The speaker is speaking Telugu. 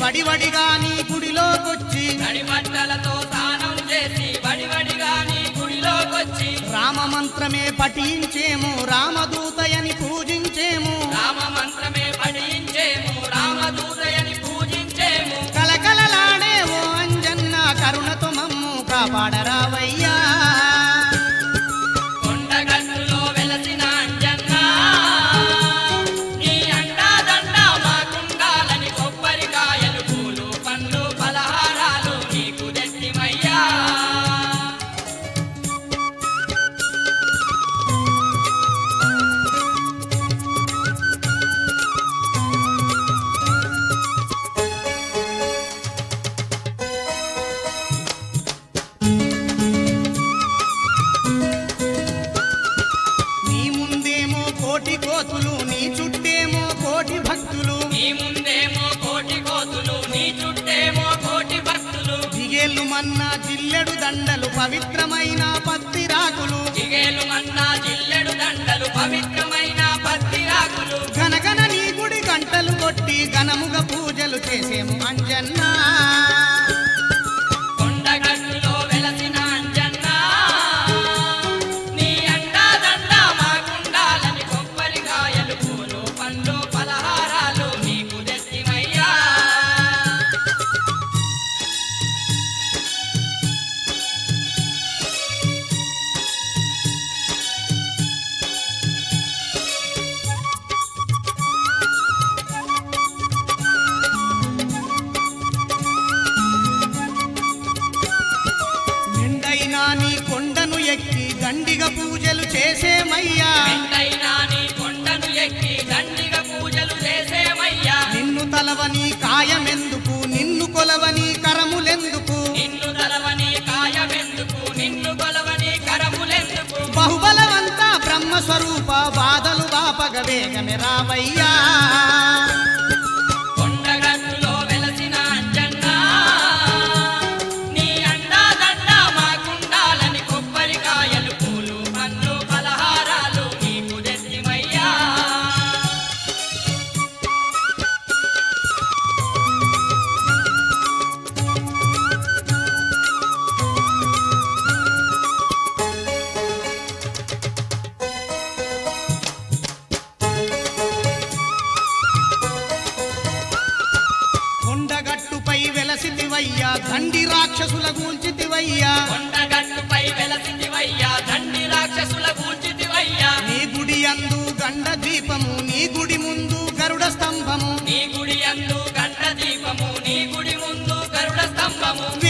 వడివడిగా నీ గుడిలోకొచ్చి నడిబట్టలతో స్నానం చేసి వడివడిగా నీ గుడిలోకొచ్చి రామ మంత్రమే పఠించేము రామదూతయని పూజించేము రామ మంత్రమే పఠించేము రామదూతయని పూజించేము కలకలలాడే ఓ అంజన్న కరుణతో మమ్ము కాపాడరావయ్యా కొండగట్టులో వెలసిన అంజన్న నీ అండాదండ మాకుండాలని కొబ్బరికాయలు పూలు పండ్లు పలహారాలు నీకు తెచ్చిమయ్యా నీ ముందేమో కోటి కోతులు నీ చుట్టేమో కోటి భక్తులు నీ ముందేమో కోటి కోతులు నీ చుట్టేమో కోటి భక్తులు దిగేళ్ళు మన్నా జిల్లెడు దండలు పవిత్రమైన పత్తి రాకులు జిగేలు మన్నా జిల్లెడు దండలు పవిత్రమైన పత్తి రాకులు ఘనఘన నీ గుడి గంటలు కొట్టి ఘనముగా పూజలు చేసేము అంజన్న కొండగట్టులో వెలసిన అంజన్న నీ అండాదండ మాకుండాలని కొబ్బరికాయలు పూలు పండ్లు పలహారాలు నీకు తెచ్చిమయ్యా నిండైనా నీ కొండను ఎక్కి దండిగా పూజలు చేసేమయ్యా ఎంతైనా నీ కొండను ఎక్కి దండిగా పూజలు చేసేమయ్యా నిన్ను తలవని కాయమెందుకు నిన్ను కొలవని కరములెందుకు నిన్ను తలవని కాయమెందుకు నిన్ను కొలవని కరములెందుకు బహుబలవంత బ్రహ్మస్వరూప బాధలు బాపగ వేగమే రావయ్యా కొండగట్టులో వెలసిన అంజన్న నీ అండాదండ మాకుండాలని కొబ్బరికాయలు పూలు పండ్లు పలహారాలు నీకు తెచ్చిమయ్యా కొండగట్టుపై వెలసితివయ్యా దండి రాక్షసుల గూల్చితివయ్యా కొండగట్టుపై వెలసితివయ్యా దండి రాక్షసుల కూర్చితివయ్యా నీ గుడి అందు గండ దీపము నీ గుడి ముందు గరుడ స్తంభము నీ గుడి అందు గంట దీపము నీ గుడి ముందు గరుడ స్తంభము